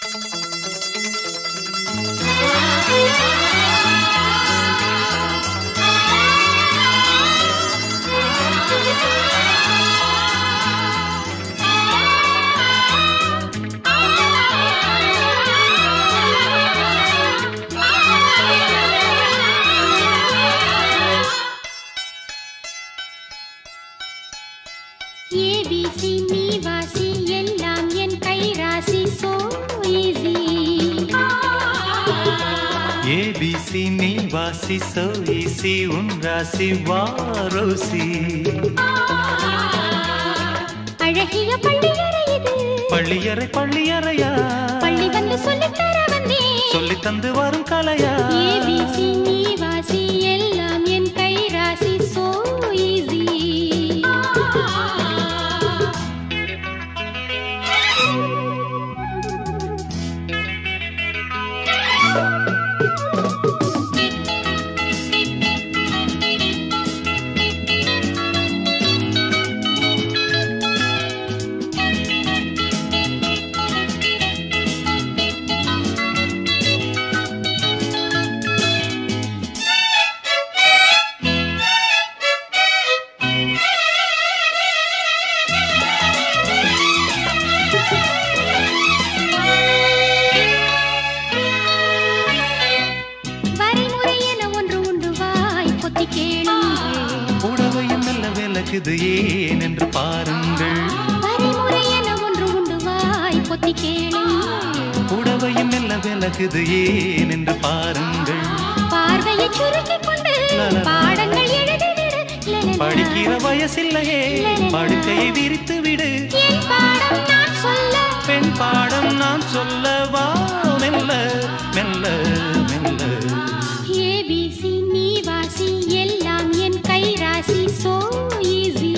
ABC நீ வாசி எல்லாம் என் கை ராசி சோ ஈஸி ஏபிசி நீ வாசி சோ ஈசி உன் ராசி வாரோசி அழகிய பள்ளியறை இது பள்ளியறை பள்ளியறையா பள்ளி வந்து சொல்லித் தர வந்தேன் சொல்லி தந்து வரும் கலையா ஏபிசி நீ வாசி எல்லாம் என் கை ராசி சோ ஈஸி வரைமுறை என ஒன்று உண்டு வாய் பொத்தி கேளுங்கள் புடவையும் மெல்ல விலகுது ஏன் என்று பாருங்கள் வரைமுறை என ஒன்று உண்டு வாய் பொத்தி கேளுங்கள் புடவையும் மெல்ல விலகுது ஏன் என்று பாருங்கள் பார்வையை சுருக்கிக் கொண்டு லலலா. பாடங்கள் எழுதிவிடு லலலா. படிக்கிற வயசில்லையே படுக்கையை விரித்து விடு என் பாடம் நான் சொல்ல பெண் பாடம் நான் சொல்லவா மெல்ல மெல்ல மெல்ல ஏபிசி நீ வாசி எல்லாம் என் கை ராசி சோ ஈஸி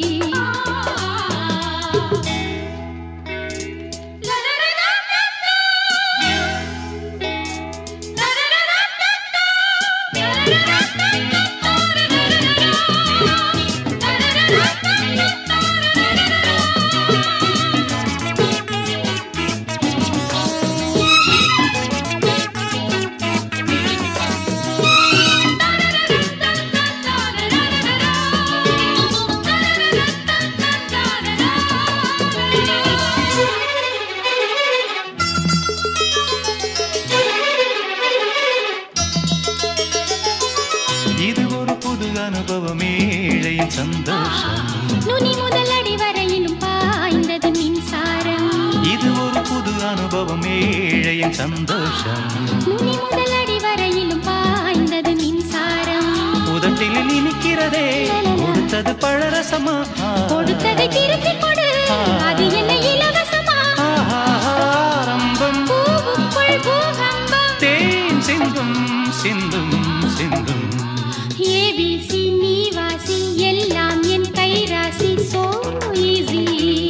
இது ஒரு புது அனுபவம் ஏழையின் சந்தோஷம் நுனி முதல் அடி வரையிலும் பாய்ந்தது மின்சாரம் இது ஒரு புது அனுபவம் ஏழையின் சந்தோஷம் நுனி முதல் அடி வரையிலும் பாய்ந்தது மின்சாரம் உதட்டில் இனிக்கிறதே கொடுத்தது பழரசமா கொடுத்ததை திருப்பிக் கொடு அது என்ன இலவசமா ஆஹா, ஆரம்பம் பூவுக்குள் பூகம்பம் தேன் சிந்தும் சிந்தும் சிந்தும் ஏபிசி நீ வாசி எல்லாம் என் கை ராசி சோ ஈஸி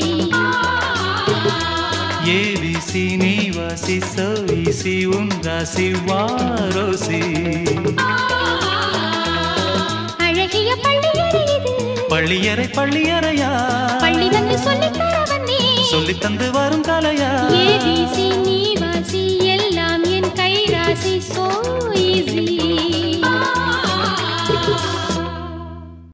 ஏவிசி நீ வாசி சோயிசி உன் ராசி வாரோசி அழகிய பள்ளியறை இது பள்ளியறை பள்ளியறையா பள்ளி வந்து சொல்லித் தர வந்தேன் சொல்லி தந்து வரும் கலையா ஏபிசி நீ வாசி எல்லாம் என் கை ராசி சோ ஈஸி